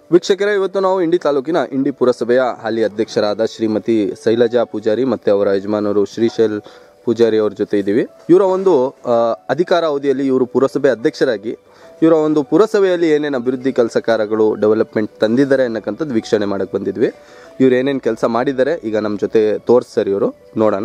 ವೀಕ್ಷಕರೇ ಇವತ್ತು ನಾವು ಇಂಡಿ ತಾಲೂಕಿನ ಇಂಡಿ ಪುರಸಭೆಯ ಹಾಲಿ ಅಧ್ಯಕ್ಷರಾದ ಶ್ರೀಮತಿ ಶೈಲಜಾ ಪೂಜಾರಿ ಮತ್ತು ಅವರ ಯಜಮಾನರು ಶ್ರೀಶೈಲ್ ಪೂಜಾರಿ ಅವ್ರ ಜೊತೆ ಇದ್ದೀವಿ ಇವರ ಒಂದು ಆ, ಅಧಿಕಾರ ಅವಧಿಯಲ್ಲಿ ಇವರು ಪುರಸಭೆ ಅಧ್ಯಕ್ಷರಾಗಿ ಇವರ ಒಂದು ಪುರಸಭೆಯಲ್ಲಿ ಏನೇನು ಅಭಿವೃದ್ಧಿ ಕೆಲಸ ಕಾರ್ಯಗಳು ಡೆವಲಪ್ಮೆಂಟ್ ತಂದಿದ್ದಾರೆ ಅನ್ನಕ್ಕಂಥದ್ದು ವೀಕ್ಷಣೆ ಮಾಡಕ್ಕೆ ಬಂದಿದ್ವಿ ಇವ್ರು ಏನೇನು ಕೆಲಸ ಮಾಡಿದ್ದಾರೆ ಈಗ ನಮ್ಮ ಜೊತೆ ತೋರಿಸ್ತಾರೆ ಇವರು ನೋಡೋಣ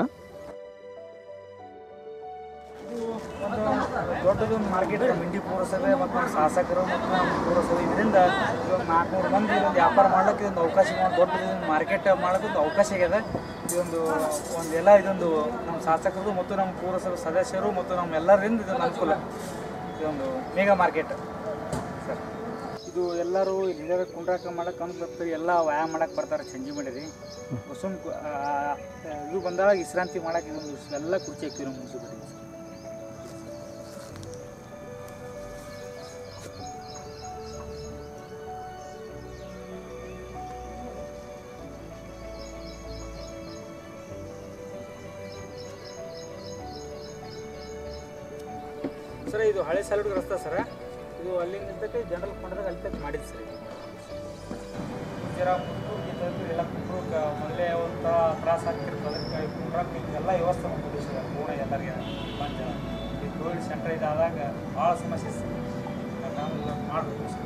ದೊಡ್ಡದೊಂದು ಮಾರ್ಕೆಟ್ ನಮ್ಮ ಇಂಡಿ ಪುರಸಭೆ ಮತ್ತು ನಮ್ಮ ಶಾಸಕರು ಮತ್ತು ನಮ್ಮ ಪುರಸಭೆ ಇದರಿಂದ ಇದೊಂದು ನಾಲ್ಕುನೂರು ಮಂದಿ ಇದೊಂದು ವ್ಯಾಪಾರ ಮಾಡ್ಲಿಕ್ಕೆ ಇದೊಂದು ಅವಕಾಶ ಒಂದು ದೊಡ್ಡದೊಂದು ಮಾರ್ಕೆಟ್ ಮಾಡೋಕ್ಕೆ ಒಂದು ಅವಕಾಶ ಆಗ್ಯದ ಇದೊಂದು ಒಂದೆಲ್ಲ ಇದೊಂದು ನಮ್ಮ ಶಾಸಕರು ಮತ್ತು ನಮ್ಮ ಪುರಸಭೆ ಸದಸ್ಯರು ಮತ್ತು ನಮ್ಮ ಎಲ್ಲರಿಂದ ಇದೊಂದು ಅನುಕೂಲ ಇದೊಂದು ಮೇಗಾ ಮಾರ್ಕೆಟ್ ಸರ್ ಇದು ಎಲ್ಲರೂ ಇಲ್ಲೇ ಕುಂಡ್ರಾಕ ಮಾಡಕ್ಕೆ ಅನುಕೂಲ ಬರ್ತಾರೆ ಎಲ್ಲ ವ್ಯಾಯಾಮ ಮಾಡಕ್ಕೆ ಬರ್ತಾರೆ ಸಂಜೆ ಮಾಡಿರಿ ಸುಮ್ ಇದು ಬಂದಾಗ ವಿಶ್ರಾಂತಿ ಮಾಡಕ್ಕೆ ಇದೊಂದು ಎಲ್ಲ ಕುರ್ಚಿ ಹಾಕ್ತೀವಿ ನಮ್ಮ ಮುನ್ಸಿಪಾಲಿಟಿ ಸರ್ ಇದು ಹಳೆ ಸಾಲಿಡ್ ರಸ್ತೆ ಸರ್ ಇದು ಅಲ್ಲಿಂದ ತನಕ ಜನರಲ್ ಕೊಂಡದಾಗ ಅಲ್ಲಿ ತನಕ ಮಾಡಿದ್ದು ಸರ್ ಇದು. ಜರ ಕುಂಟ್ರು ಗಿಂಟ್ರು ಎಲ್ಲ ಕುಂಟ್ರು ಕ- ಮೊದಲೇ ಒಂಥರ ತ್ರಾಸ ಆಗ್ತಿರ್ತದೆ ಅದಕ್ಕೆ ಕುಂಡ್ರಕ್ಕೆ ಎಲ್ಲ ವ್ಯವಸ್ಥೆ ಮಾಡ್ಬೋದು ಸರ್ ಪೂರ್ಣ ಎಲ್ಲರಿಗೆ ಬಂದು ಈ ಕೋವಿಡ್ ಸೆಂಟರ್ ಇದಾದಾಗ ಭಾಳ ಸಮಸ್ಯೆ ಸರ್ ನಾವು ಮಾಡಬೇಕು ಸರ್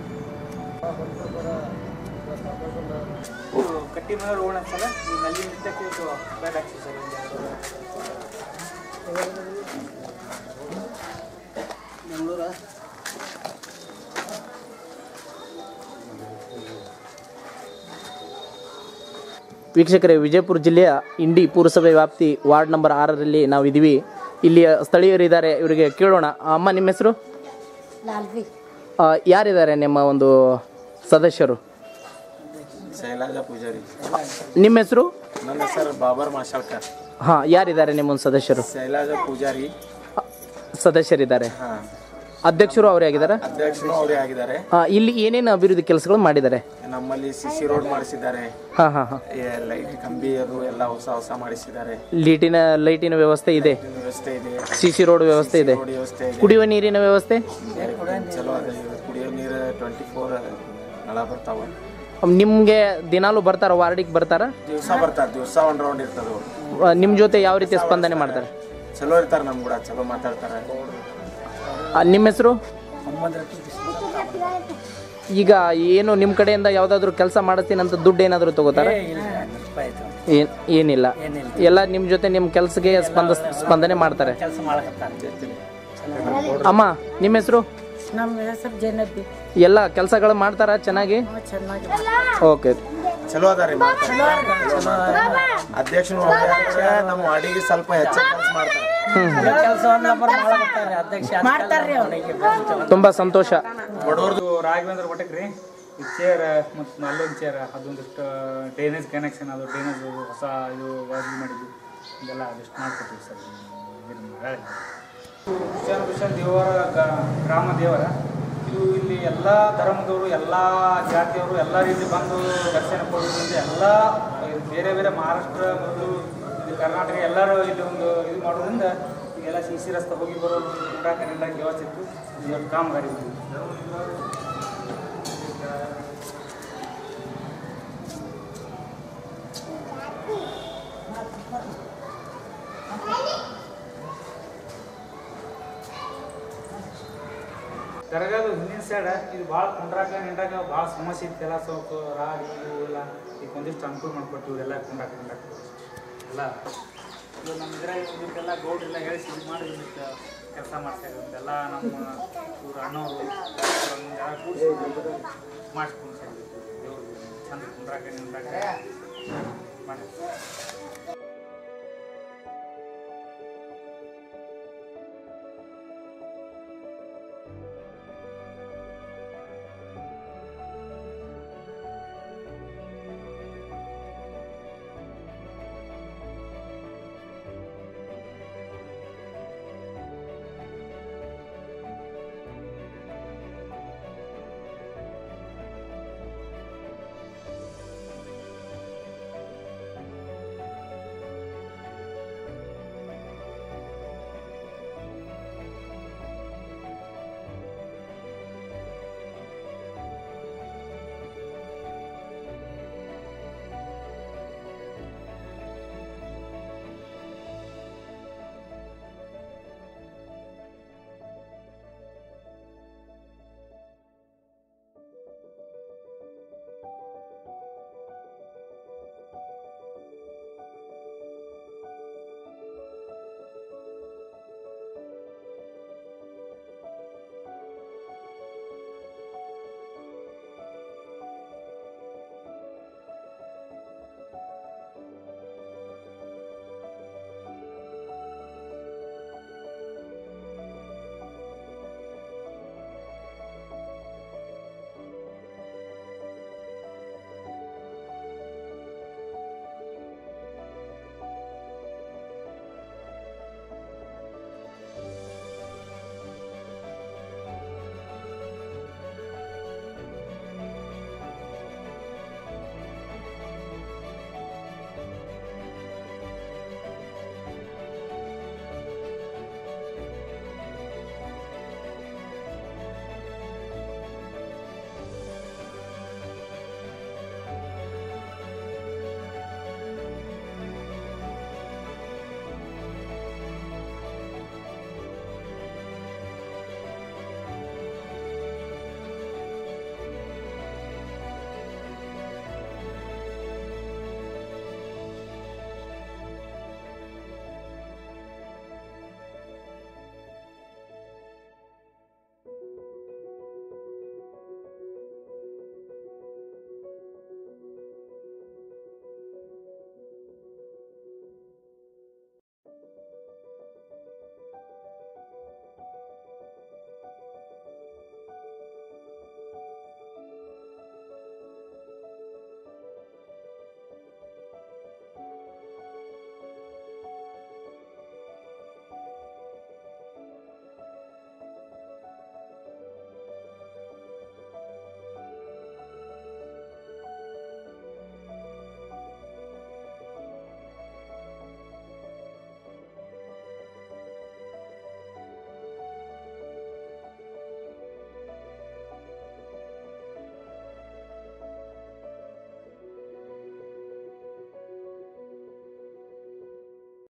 ಇದು ಕಟ್ಟಿ ಮನೆ ರೋಡ್ ಅಂತಲ್ಲ ಈ ನಲ್ಲಿ ನಿಂತಕ್ಕೆ ಇದು ಬ್ಯಾಡ್ ಹಾಕ್ಸಿ ಸರ್ ಒಂದು ಎರಡು. ಬೆಂಗಳೂರ ವೀಕ್ಷಕರೇ ವಿಜಯಪುರ ಜಿಲ್ಲೆಯ ಇಂಡಿ ಪುರಸಭೆ ವ್ಯಾಪ್ತಿ ವಾರ್ಡ್ ನಂಬರ್ ಆರರಲ್ಲಿ ನಾವು ಇದ್ದೀವಿ ಇಲ್ಲಿಯ ಸ್ಥಳೀಯರಿದ್ದಾರೆ ಇವರಿಗೆ ಕೇಳೋಣ ಅಮ್ಮ ನಿಮ್ಮ ಹೆಸರು ಲಾಲ್ವಿ ಆ, ಯಾರಿದ್ದಾರೆ ನಿಮ್ಮ ಒಂದು ಸದಸ್ಯರು ಶೈಲಾಜ ಪೂಜಾರಿ ನಿಮ್ಮ ಹೆಸರು ನನ್ನ ಹೆಸರು ಬಾಬರ್ ಮಾಶಾಳ್ಕರ್ ಹಾಂ ಯಾರಿದ್ದಾರೆ ನಿಮ್ಮ ಒಂದು ಸದಸ್ಯರು ಶೈಲಾಜ ಪೂಜಾರಿ ಸದಸ್ಯರಿದ್ದಾರೆ ಹಾ ಅಧ್ಯಕ್ಷರು ಅವರೇ ಆಗಿದ್ದಾರೆ ಅಧ್ಯಕ್ಷರು ಅವರೇ ಆಗಿದ್ದಾರೆ ಇಲ್ಲಿ ಏನೇನು ಅಭಿವೃದ್ಧಿ ಕೆಲಸಗಳು ಮಾಡಿದ್ದಾರೆ ನಮ್ಮಲ್ಲಿ ಸಿ ಸಿ ರೋಡ್ ಮಾಡಿಸಿದ್ದಾರೆ ಹಾಂ ಹಾಂ ಹಾಂ ಏ, ಲೈಟ್ ಕಂಬಿ ಅದು ಎಲ್ಲ ಹೊಸ ಹೊಸ ಮಾಡಿಸಿದ್ದಾರೆ ಲೈಟಿನ ಲೈಟಿನ ವ್ಯವಸ್ಥೆ ಇದೆ ನೀರಿನ ವ್ಯವಸ್ಥೆ ಇದೆ ಸಿ ಸಿ ರೋಡ್ ವ್ಯವಸ್ಥೆ ಇದೆ ರೋಡ್ ವ್ಯವಸ್ಥೆ ಇದೆ ಕುಡಿಯುವ ನೀರಿನ ವ್ಯವಸ್ಥೆ ಚಲೋ ಅದ ಕುಡಿಯೋ ನೀರು ಟ್ವೆಂಟಿ ಫೋರ್ ನಳ ಬರ್ತಾವ ನಿಮಗೆ ದಿನಾಲು ಬರ್ತಾರ ವಾರ್ಡಿಗೆ ಬರ್ತಾರ ದಿವಸ ಬರ್ತಾರೆ ದಿವಸ ಒಂದ್ ರೌಂಡ್ ಇರ್ತದ ಅವ್ರು ನಿಮ್ಮ ಜೊತೆ ಯಾವ ರೀತಿ ಸ್ಪಂದನೆ ಮಾಡ್ತಾರೆ ಚಲೋ ಇರ್ತಾರೆ ನಮ್ ಕೂಡ ಚಲೋ ಮಾತಾಡ್ತಾರೆ ಆ, ನಿಮ್ಮ ಹೆಸರು ಈಗ ಏನು ನಿಮ್ಮ ಕಡೆಯಿಂದ ಯಾವ್ದಾದ್ರು ಕೆಲಸ ಮಾಡಿಸ್ತೀನಿ ಅಂತ ದುಡ್ಡು ಏನಾದರೂ ತಗೋತಾರ ಏನ್ ಏನಿಲ್ಲ ಎಲ್ಲ ನಿಮ್ಮ ಜೊತೆ ನಿಮ್ಮ ಕೆಲಸಕ್ಕೆ ಸ್ಪಂದ ಸ್ಪಂದನೆ ಮಾಡ್ತಾರೆ ಕೆಲಸ ಮಾಡಕತ್ತಾರೆ ಅಮ್ಮ ನಿಮ್ಮ ಹೆಸರು ನಮ್ಮ ಹೆಸರು ಜೈನಬ್ಬಿ ಎಲ್ಲ ಕೆಲಸಗಳು ಮಾಡ್ತಾರ ಚೆನ್ನಾಗಿ ಚೆನ್ನಾಗಿ ಓಕೆ ಚಲೋ ಅದಾರಿ ಅಧ್ಯಕ್ಷರು ನಮ್ಮ ಅಡಿಗೆ ಸ್ವಲ್ಪ ಹೆಚ್ಚು ಕೆಲಸ ಮಾಡ್ತಾರೆ ಕೆಲಸವನ್ನ ಮಾಡಕತ್ತಾರೆ ಅಧ್ಯಕ್ಷ ಮಾಡ್ತಾರ್ರಿ ಅವ್ರು ತುಂಬಾ ಸಂತೋಷ ಬಡವ್ರದ್ದು ರಾಘವೇಂದ್ರ ಮಠಕ್ಕೆ ರೀ ಈ ಚೇರ್ ಮತ್ತು ಅಲ್ಲೊಂದು ಚೇರ್ ಅದೊಂದಿಷ್ಟು ಡ್ರೈನೇಜ್ ಕನೆಕ್ಷನ್ ಅದು ಡ್ರೈನೇಜ್ ಹೊಸ ಇದು ವ್ಯವಸ್ಥೆ ಮಾಡಿದ್ವಿ ಇದೆಲ್ಲ ಅದೆಷ್ಟು ಮಾಡ್ಕೊತೀವಿ ಸರ್ ವಿಶಾಲ ವಿಶಾಲ ದೇವರ ಗ- ಗ್ರಾಮ ದೇವರ ಇದು ಇಲ್ಲಿ ಎಲ್ಲ ಧರ್ಮದವರು ಎಲ್ಲ ಜಾತಿಯವರು ಎಲ್ಲ ರೀತಿ ಬಂದು ದರ್ಶನ ಕೊಡೋದ್ರಿಂದ ಎಲ್ಲ ಬೇರೆ ಬೇರೆ ಮಹಾರಾಷ್ಟ್ರ ಮತ್ತು ಇದು ಕರ್ನಾಟಕ ಎಲ್ಲರೂ ಇಲ್ಲಿ ಒಂದು ಇದು ಮಾಡೋದ್ರಿಂದ ಈಗೆಲ್ಲ ಸಿ ಸಿ ರಸ್ತೆ ಹೋಗಿ ಬರೋ ಕುಂಡಾಕ ನಿಂಡಾಕ ವ್ಯವಸ್ಥೆ ಇತ್ತು ಇದೊಂದು ಕಾಮಗಾರಿ ಇದು. ದರ್ಗಾದ ಹಿಂದಿನ ಸೈಡ್ ಇದು ಭಾಳ ಕುಂಡ್ರಾಕ ನಿಂಡ್ರಾಕ ಭಾಳ ಸಮಸ್ಯೆ ಇತ್ತು ಎಲ್ಲ ಸ್ವಲ್ಪ ರಾಡಿ ಇವು ಎಲ್ಲ ಈಗ ಒಂದಿಷ್ಟು ಅನುಕೂಲ ಮಾಡ್ಕೊಟ್ಟಿವಿ ಇವರೆಲ್ಲ ಕುಂಡ್ರಾಕ ನಿಂಡ್ರಾಕ ಎಲ್ಲ ಇದು ನಮ್ಮ ಇದ್ರಾಗ ಒಂದಿಟ್ಟೆಲ್ಲ ಗೌಡ್ರೆಲ್ಲ ಹೇಳಿಸಿ ಇದು ಮಾಡಿ ಒಂದಿಷ್ಟು ಕೆಲಸ ಮಾಡ್ತಾ ಇದ್ರು ಎಲ್ಲ ನಮ್ಮ ಇವ್ರು ಅಣ್ಣವರು ಒಂದು ಜನ ಕೂಡಿಸಿ ಮಾಡಿಸ್ಕೊಂಡು ಸರ್ ದೇವ್ರಿಗೆ ಚಂದ ಕುಂಡ್ರಾಕ ನಿಂಡ್ರಾಕ ಮಾಡಿ